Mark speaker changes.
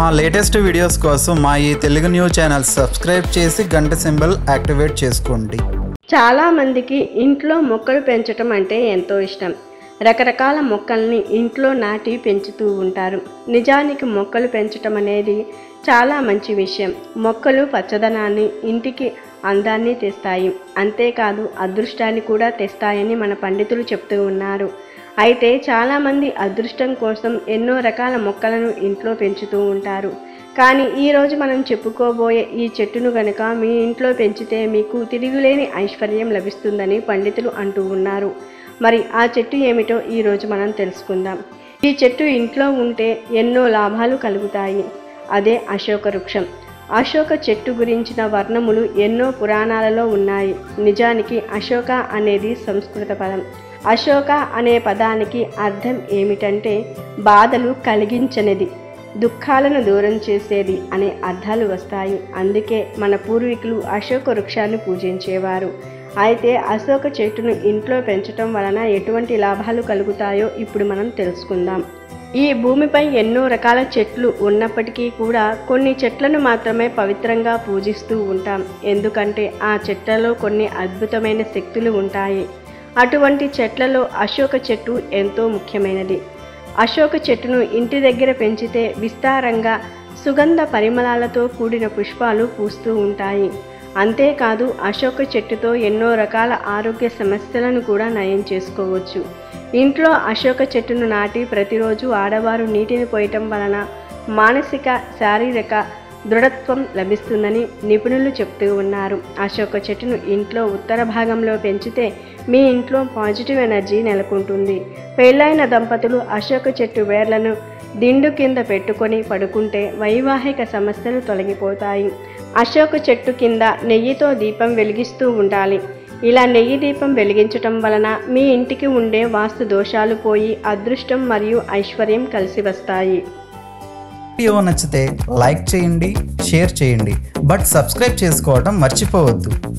Speaker 1: మా latest videos కోసం మా ఈ తెలుగు న్యూస్ ఛానల్ సబ్స్క్రైబ్ చేసి గంట సింబల్ యాక్టివేట్ చేసుకోండి
Speaker 2: చాలా మందికి ఇంట్లో మొక్కలు పెంచటం అంటే ఎంతో ఇష్టం రకరకాల మొక్కల్ని ఇంట్లో నాటి పెంచుతూ ఉంటారు నిజానికి మొక్కలు పెంచటం అనేది చాలా మంచి విషయం మొక్కలు పచ్చదనాన్ని ఇంటికి అందాన్ని తెస్తాయి అంతేకాదు అదృష్టాన్ని కూడా తెస్తాయని మన పండితులు చెప్తూ ఉన్నారు అయితే చాలామంది అదృష్టం కోసం ఎన్నో రకాల మొక్కలను ఇంట్లో పెంచుతూ ఉంటారు కానీ ఈరోజు మనం చెప్పుకోబోయే ఈ చెట్టును గనుక మీ ఇంట్లో పెంచితే మీకు తిరుగులేని ఐశ్వర్యం లభిస్తుందని పండితులు అంటూ ఉన్నారు మరి ఆ చెట్టు ఏమిటో ఈరోజు మనం తెలుసుకుందాం ఈ చెట్టు ఇంట్లో ఉంటే ఎన్నో లాభాలు కలుగుతాయి అదే అశోక వృక్షం అశోక చెట్టు గురించిన వర్ణములు ఎన్నో పురాణాలలో ఉన్నాయి నిజానికి అశోక అనేది సంస్కృత పదం అశోక అనే పదానికి అర్థం ఏమిటంటే బాధలు కలిగించనిది దుఃఖాలను దూరం చేసేది అనే అర్థాలు వస్తాయి అందుకే మన పూర్వీకులు అశోక వృక్షాన్ని పూజించేవారు అయితే అశోక చెట్టును ఇంట్లో పెంచటం వలన ఎటువంటి లాభాలు కలుగుతాయో ఇప్పుడు మనం తెలుసుకుందాం ఈ భూమిపై ఎన్నో రకాల చెట్లు ఉన్నప్పటికీ కూడా కొన్ని చెట్లను మాత్రమే పవిత్రంగా పూజిస్తూ ఉంటాం ఎందుకంటే ఆ చెట్లలో కొన్ని అద్భుతమైన శక్తులు ఉంటాయి అటువంటి చెట్లలో అశోక చెట్టు ఎంతో ముఖ్యమైనది అశోక చెట్టును ఇంటి దగ్గర పెంచితే విస్తారంగా సుగంధ పరిమళాలతో కూడిన పుష్పాలు పూస్తూ ఉంటాయి అంతేకాదు అశోక చెట్టుతో ఎన్నో రకాల ఆరోగ్య సమస్యలను కూడా నయం చేసుకోవచ్చు ఇంట్లో అశోక చెట్టును నాటి ప్రతిరోజు ఆడవారు నీటిని పోయటం వలన మానసిక శారీరక దృఢత్వం లభిస్తుందని నిపుణులు చెప్తూ ఉన్నారు అశోక చెట్టును ఇంట్లో ఉత్తర భాగంలో పెంచితే మీ ఇంట్లో పాజిటివ్ ఎనర్జీ నెలకొంటుంది పెళ్ళైన దంపతులు అశోక చెట్టు వేర్లను దిండు కింద పెట్టుకొని పడుకుంటే వైవాహిక సమస్యలు తొలగిపోతాయి అశోక చెట్టు కింద నెయ్యితో దీపం వెలిగిస్తూ ఉండాలి ఇలా నెయ్యి దీపం వెలిగించటం వలన మీ ఇంటికి ఉండే వాస్తు దోషాలు పోయి అదృష్టం మరియు ఐశ్వర్యం కలిసి వస్తాయి
Speaker 1: వీడియో నచ్చితే లైక్ చేయండి షేర్ చేయండి బట్ సబ్స్క్రైబ్ చేసుకోవడం మర్చిపోవద్దు